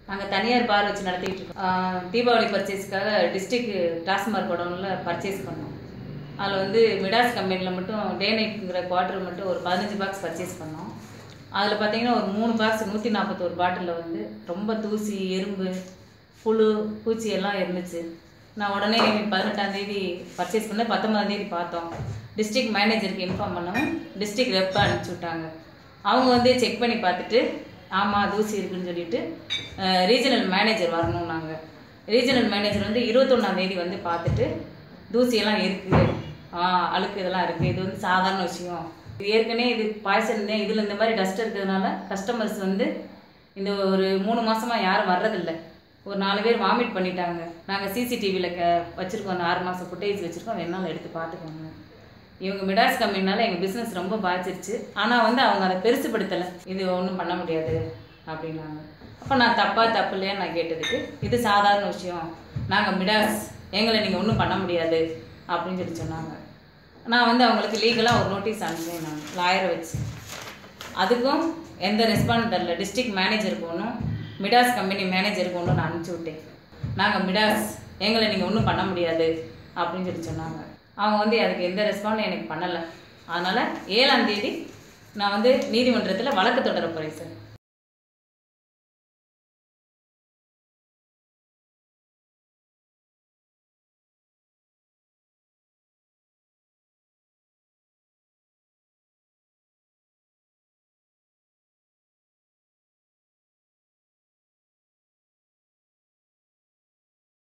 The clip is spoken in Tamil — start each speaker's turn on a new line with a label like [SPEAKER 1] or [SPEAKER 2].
[SPEAKER 1] நாங்கள் தனியார் பார் வச்சு நடத்திட்டு இருக்கோம் ஆஹ் தீபாவளி பர்ச்சேஸ்க்காக டிஸ்ட்ரிக்ட் டாஸ்மார்க் குடோனில் பர்ச்சேஸ் பண்ணோம் அதில் வந்து மிடாஸ் கம்பெனியில் மட்டும் டே நைட்டுங்கிற குவார்ட்டர் மட்டும் ஒரு பதினஞ்சு பாக்ஸ் பர்ச்சேஸ் பண்ணோம் அதில் பார்த்தீங்கன்னா ஒரு மூணு பாக்ஸ் நூற்றி நாற்பத்தோரு பாட்டிலில் வந்து ரொம்ப தூசி எறும்பு புழு பூச்சி எல்லாம் இருந்துச்சு நான் உடனே பதினெட்டாம் தேதி பர்ச்சேஸ் பண்ண பத்தொன்பதாம் தேதி பார்த்தோம் டிஸ்ட்ரிக்ட் மேனேஜருக்கு இன்ஃபார்ம் பண்ணவும் டிஸ்ட்ரிக்ட் ரெப்பை அனுப்பிச்சி விட்டாங்க அவங்க வந்து செக் பண்ணி பார்த்துட்டு ஆமாம் தூசி இருக்குன்னு சொல்லிட்டு ரீஜனல் மேனேஜர் வரணும் நாங்கள் ரீஜனல் மேனேஜர் வந்து இருபத்தொன்னாம் தேதி வந்து பார்த்துட்டு தூசியெல்லாம் இருக்குது ஆ அழுக்கு இதெல்லாம் இருக்குது இது வந்து சாதாரண விஷயம் இது ஏற்கனவே இது பாய்சன் இதில் இந்த மாதிரி டஸ்ட் இருக்கிறதுனால கஸ்டமர்ஸ் வந்து இந்த ஒரு மூணு மாசமா யாரும் வர்றதில்ல ஒரு நாலு பேர் வாமிட் பண்ணிட்டாங்க நாங்கள் சிசிடிவியில் க வச்சுருக்கோம் ஆறு மாதம் ஃபுட்டேஜ் வச்சுருக்கோம் வேணாலும் எடுத்து பார்த்துக்கோங்க இவங்க மிடாஸ் கம்பெனினால எங்கள் பிஸ்னஸ் ரொம்ப பாதிச்சிருச்சு ஆனால் வந்து அவங்க அதை பெருசுப்படுத்தலை இது ஒன்றும் பண்ண முடியாது அப்படின்னாங்க அப்போ நான் தப்பா தப்பு இல்லையான்னு நான் கேட்டதுக்கு இது சாதாரண விஷயம் நாங்கள் மிடாஸ் எங்களை நீங்கள் ஒன்றும் பண்ண முடியாது அப்படின்னு சொல்லி சொன்னாங்க நான் வந்து அவங்களுக்கு லீகலாக ஒரு நோட்டீஸ் அனுப்பிச்சேன் நான் லாயரை வச்சு அதுக்கும் எந்த ரெஸ்பாண்ட் தரல டிஸ்ட்ரிக்ட் மேனேஜருக்கு ஒன்றும் மிடாஸ் கம்பெனி மேனேஜருக்கு ஒன்றும் நான் அனுப்பிச்சி விட்டேன் நாங்கள் மிடாஸ் எங்களை நீங்கள் ஒன்றும் பண்ண முடியாது அப்படின்னு சொல்லி சொன்னாங்க அவங்க வந்து அதுக்கு எந்த ரெஸ்பாண்டும் எனக்கு பண்ணலை அதனால் ஏழாம் தேதி நான் வந்து நீதிமன்றத்தில் வழக்கு தொடர போகிறேன் சார்